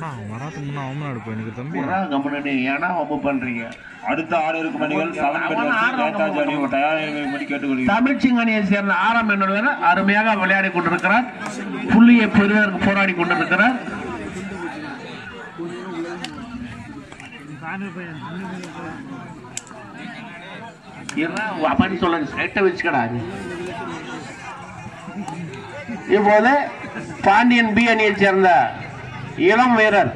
போடா அவன் வராதுக்கு முன்னே அவன் முன்னாடி போய் நிற்கிற தம்பி புறா கம்பெனி ஏன்னா வம்பு பண்றீங்க அடுத்த ஆறு இருக்கும் மணிகள் செவன் அவன் பெட் ஆடுறான் நேதாஜி அணி நம்ம. தயாரிப்படி கேட்டுக்கொள்கிறேன் தமிழ்ச்சிங் அணியை சேர்ந்த ஆறாம் எண்ணுடன் அருமையாக விளையாடி கொண்டிருக்கிறார் புள்ளியை பெறுவதற்கு போராடி கொண்டிருக்கிறார் அப்படின்னு சொல்ல சைட்டை வச்சுக்கடா நீ. இப்போது பாண்டியன் பி அணியைச் சேர்ந்த இளம் வீரர்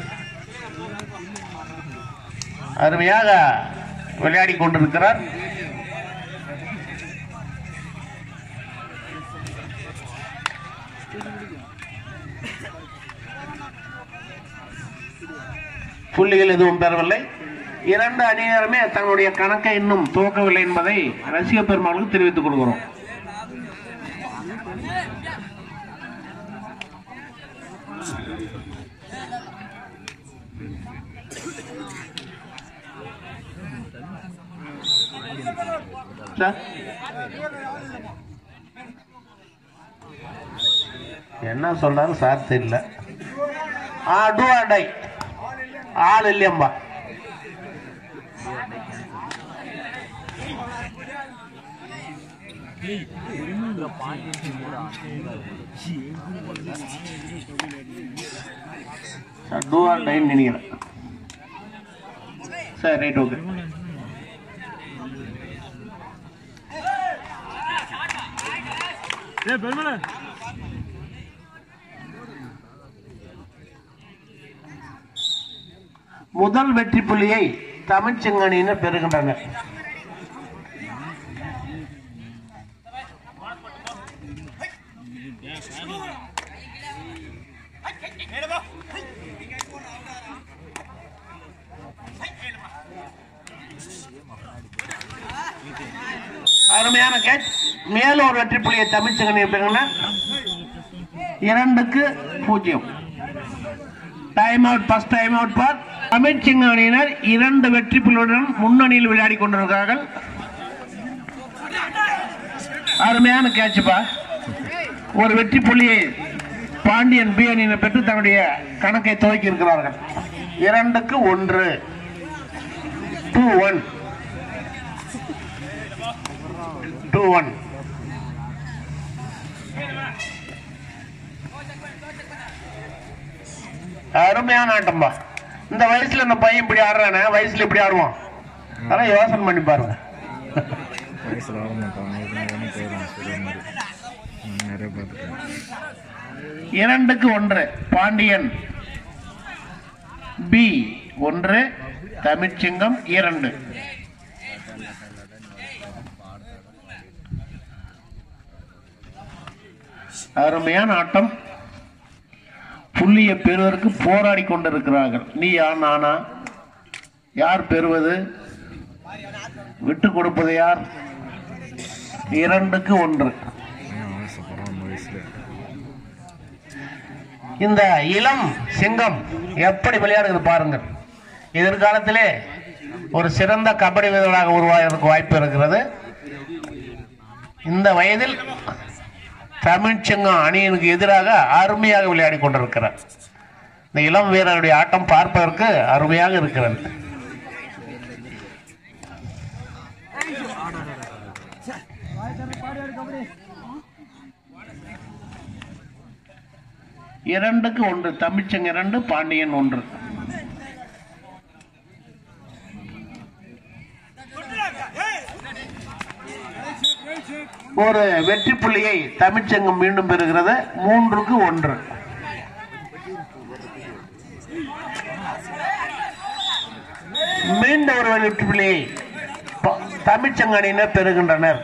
அருமையாக விளையாடி கொண்டிருக்கிறார் புள்ளிகள் எதுவும் பெறவில்லை இரண்டு அணியினருமே தங்களுடைய கணக்கை இன்னும் துவக்கவில்லை என்பதை ரசிக பெருமாளுக்கு தெரிவித்துக் கொள்கிறோம் சார் என்ன சொல்றாரு சார் தெரியல ஆ டூ ஆர் டை ஆள் இல்லையம்பா சார் டூ ஆர் டைன்னு நினைக்கிறேன் சரி ரைட் ஓகே ஏ பெருமலை முதல் வெற்றி புள்ளியை தமிழ்ச்செங்கணியினர் பெறுகின்றனர் அருமையான கேட்ச் மேலும் ஒரு வெற்றி புள்ளியை தமிழ்ச்செங்கணியை பெறுகின்றனர் இரண்டுக்கு பூஜ்ஜியம் time out first time out for தமிழ்ச்சிங்க அணியினர் இரண்டு வெற்றி புள்ளியுடன் முன்னணியில் விளையாடி கொண்டிருக்கிறார்கள் அருமையான கேட்சுப்பா ஒரு வெற்றி புள்ளியை பாண்டியன் பி அணியினர் பெற்று தன்னுடைய கணக்கை துவக்கி இருக்கிறார்கள் இரண்டுக்கு ஒன்று டூ ஒன் டூ ஒன் அருமையான ஆட்டம்பா இந்த வயசுல இந்த பையன் இப்படி ஆடுறானே வயசுல இப்படி ஆடுவான் அதெல்லாம் யோசனை பண்ணி பாருங்க வயசில் ஆட மாட்டான் அதுக்கு நான் ஒன்றும் போயிடும் சரி மாதிரி நான் நிறைய பார்த்துட்டேன் இரண்டுக்கு ஒன்று பாண்டியன் பி ஒன்று தமிழ்ச்சிங்கம் இரண்டு அருமையான ஆட்டம் புள்ளியை பெறுவதற்கு போராடி கொண்டிருக்கிறார்கள் நீயா நானா யார் பெறுவது விட்டு கொடுப்பது யார் இரண்டுக்கு ஒன்று ஏன் ஆசைப்படுறான் அந்த வயசில் இந்த இளம் சிங்கம் எப்படி விளையாடுகிறது பாருங்கள் எதிர்காலத்திலே ஒரு சிறந்த கபடி வீரராக உருவாகிறதுக்கு வாய்ப்பு இருக்கிறது இந்த வயதில் தமிழ்ச்சங்கம் அணியினுக்கு எதிராக அருமையாக விளையாடி கொண்டிருக்கிறார் இந்த இளம் வீரருடைய ஆட்டம் பார்ப்பதற்கு அருமையாக இருக்கிறது இரண்டுக்கு ஒன்று தமிழ்ச்சங்க இரண்டு பாண்டியன் ஒன்று ஒரு வெற்றி புள்ளியை தமிழ்ச்சங்கம் மீண்டும் பெறுகிறது மூன்றுக்கு ஒன்று மீண்டும் ஒரு வெற்றி புள்ளியை ப- தமிழ்ச்சங்க அணியினர் பெறுகின்றனர்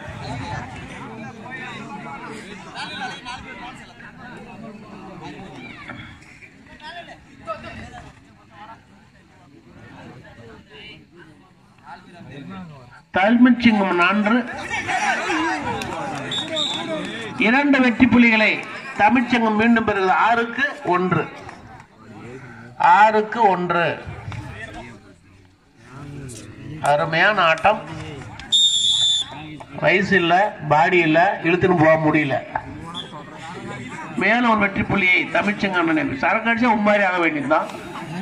தமிழ்ச்சிங்கம் நான்கு இரண்டு வெற்றி புலிகளை தமிழ்ச்சங்கம் மீண்டும் பெறுகிறது ஆறுக்கு ஒன்று ஆறுக்கு ஒன்று அருமையான ஆட்டம் வயசு இல்ல பாடி இல்ல இழுத்துன்னு போக முடியல மேலும் ஒரு வெற்றி புள்ளியை தமிழ்ச்சங்க அண்ணன் சரக்கு அடிச்சா உண்மாரி ஆக வேண்டியதுதான்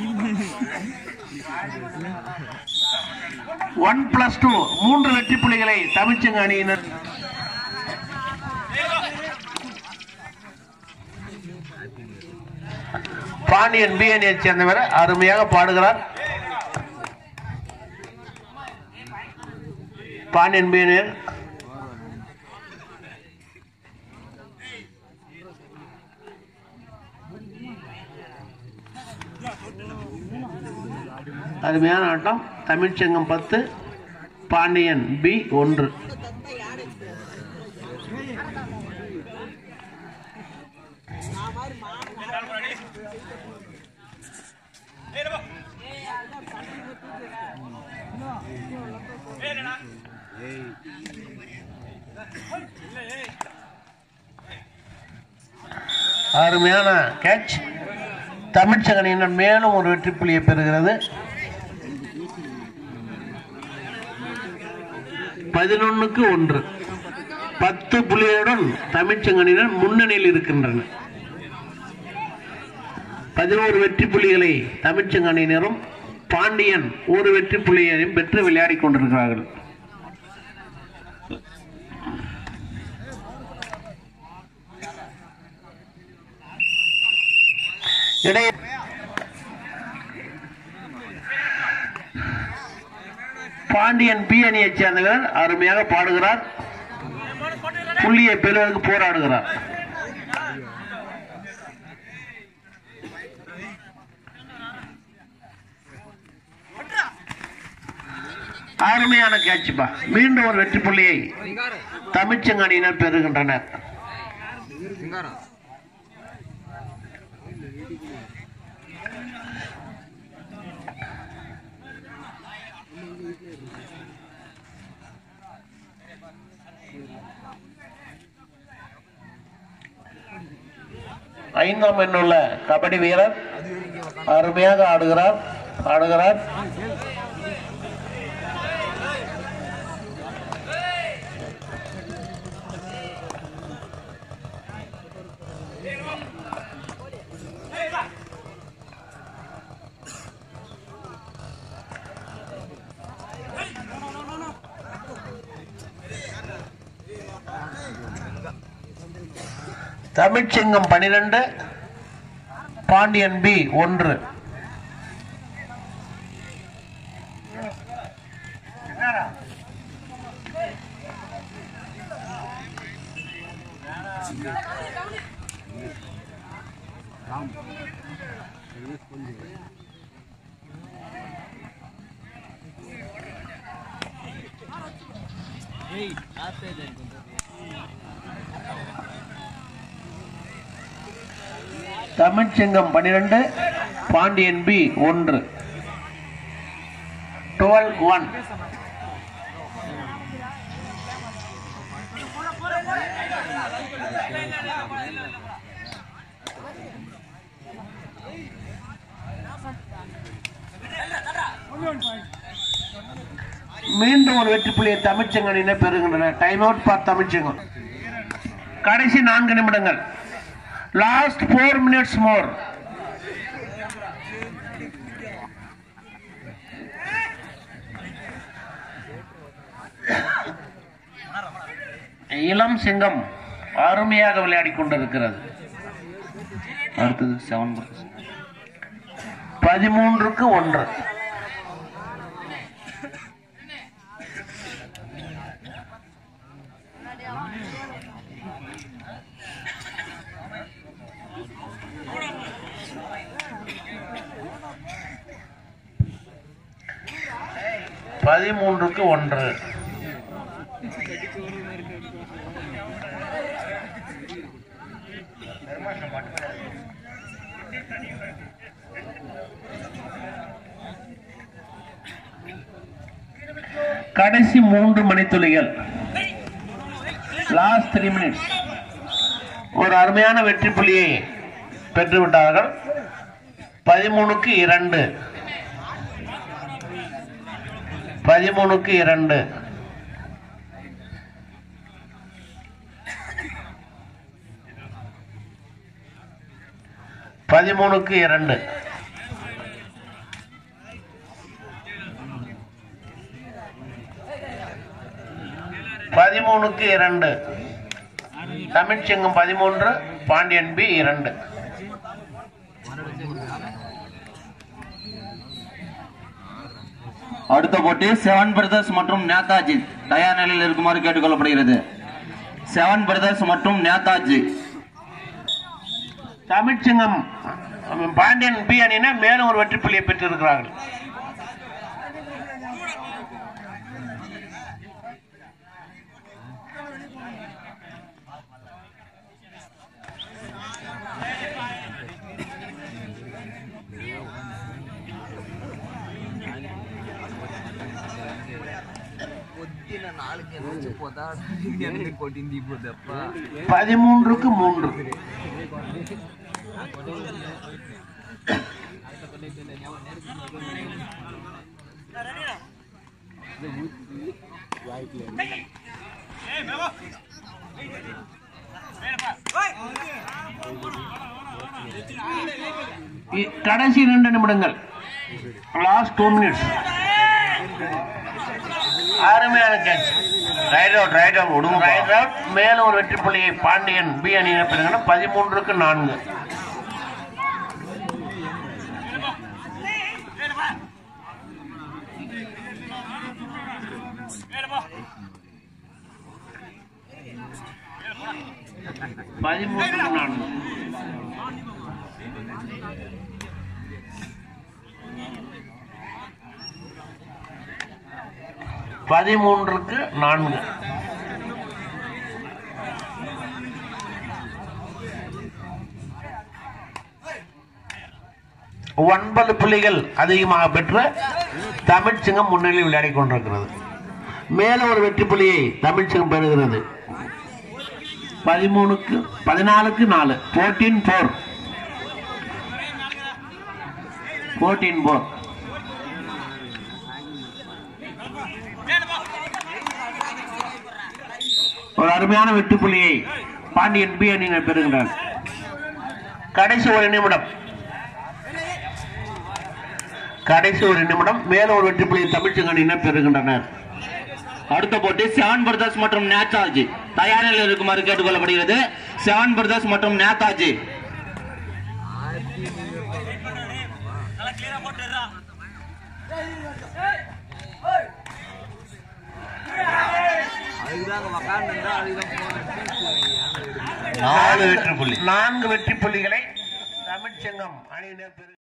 ஒன் பிளஸ் டூ மூன்று வெற்றி புள்ளிகளை தமிழ்ச்சங்க அணியினர் பாண்டியன் பி அணியை சேர்ந்தவர் அருமையாக பாடுகிறார் பாண்டியன் பி அணியர் அருமையான ஆட்டம் தமிழ்ச்சங்கம் பத்து பாண்டியன் பி ஒன்று அருமையான கேட்ச் தமிழ்ச்சங்கனியினர் மேலும் ஒரு வெற்றி புள்ளியை பெறுகிறது பதினொன்னுக்கு ஒன்று பத்து புள்ளிகளுடன் தமிழ்ச்சங்கனினர் முன்னணியில் இருக்கின்றனர் பதினோரு வெற்றி புள்ளிகளை தமிழ்ச்சங்கனினரும் பாண்டியன் ஒரு வெற்றி புள்ளியையும் பெற்று விளையாடிக் கொண்டிருக்கிறார்கள் இடையே பாண்டியன் பி அணியைச் சேர்ந்தவர் அருமையாக பாடுகிறார் புள்ளியை பெறுவதற்கு போராடுகிறார் அருமையான கேட்சுப்பா மீண்டும் ஒரு வெற்றி புள்ளியை தமிழ்ச்சங்க அணியினர் பெறுகின்றனர் ஐந்தாம் எண்ணுள்ள கபடி வீரர் அருமையாக ஆடுகிறார் ஆடுகிறார் தமிழ்ச்சிங்கம் பனிரெண்டு பாண்டியன் பி ஒன்று தமிழ்ச்சிங்கம் பனிரெண்டு பாண்டியன் பி ஒன்று டுவெல் ஒன் மீண்டும் ஒரு வெற்றி புள்ளியை தமிழ்ச்சங்கனினை பெறுகின்றனர் டைம் அவுட் பார் தமிழ்ச்சங்கம் கடைசி நான்கு நிமிடங்கள் லாஸ்ட் ஃபோர் மினிட்ஸ் மோர் இளம் சிங்கம் அருமையாக விளையாடிக் கொண்டிருக்கிறது அடுத்தது செவன் பதிமூன்றுக்கு ஒன்று பதிமூன்றுக்கு ஒன்று கடைசி மூன்று மணித்துளிகள் லாஸ்ட் த்ரீ மினிட்ஸ் ஒரு அருமையான வெற்றி புள்ளியை பெற்று விட்டார்கள் பதிமூணுக்கு இரண்டு பதிமூணுக்கு இரண்டு பதிமூணுக்கு இரண்டு பதிமூணுக்கு இரண்டு தமிழ்ச்செங்கம் பதிமூன்று பாண்டியன் பி இரண்டு அடுத்த போட்டி செவன் பிரதர்ஸ் மற்றும் நேதாஜி தயார் நிலையில் இருக்குமாறு கேட்டுக்கொள்ளப்படுகிறது செவன் பிரதர்ஸ் மற்றும் நேதாஜி தமிழ்ச்சங்கம் பாண்டியன் பி அணியினர் மேலும் ஒரு வெற்றி புள்ளியை பெற்றிருக்கிறார்கள் పొద్దున నాలుగు గంటల నుంచి పోతాడు ఎన్ని కొట్టింది ఇప్పుడు తప్ప பதிமூன்றுக்கு மூன்று இ- கடைசி இரண்டு நிமிடங்கள் லாஸ்ட் டூ மினிட்ஸ் அருமையான catch right out right out விடுங்க ரைட் அவுட் மேலும் ஒரு வெற்றி புள்ளியை பாண்டியன் பி அணியினர் பெறுகின்றனர் பதிமூன்றுக்கு நான்கு பதிமூன்றுக்கு நான்கு பதிமூன்றுக்கு நான்கு ஒன்பது புள்ளிகள் அதிகமாக பெற்று தமிழ்ச்சிங்கம் முன்னிலை விளையாடி கொண்டிருக்கிறது மேலும் ஒரு வெற்றி புள்ளியை தமிழ்ச்சிங்கம் பெறுகிறது பதிமூணுக்கு பதினாலுக்கு நாலு போர்டீன் போர் போர்டீன் போர் ஒரு அருமையான வெற்றி புள்ளியை பாண்டியன் பி அணியினர் பெறுகின்றனர் கடைசி ஒரு நிமிடம் கடைசி ஒரு நிமிடம் மேலும் ஒரு வெற்றி புள்ளியை தமிழ்ச்சங்க அணியினர் பெறுகின்றனர் அடுத்த போட்டி செவன் பிரதர்ஸ் மற்றும் நேதாஜி தயார் நிலையில் இருக்குமாறு கேட்டுக்கொள்ளப்படுகிறது செவன் பிரதர்ஸ் மற்றும் நேதாஜி அதுதாங்க உக்காந்துருந்தா அதுதான் போனேன் நாலு வெற்றி புள்ளி நான்கு வெற்றி புள்ளிகளை தமிழ்ச்சங்கம் அணியினர் பெறு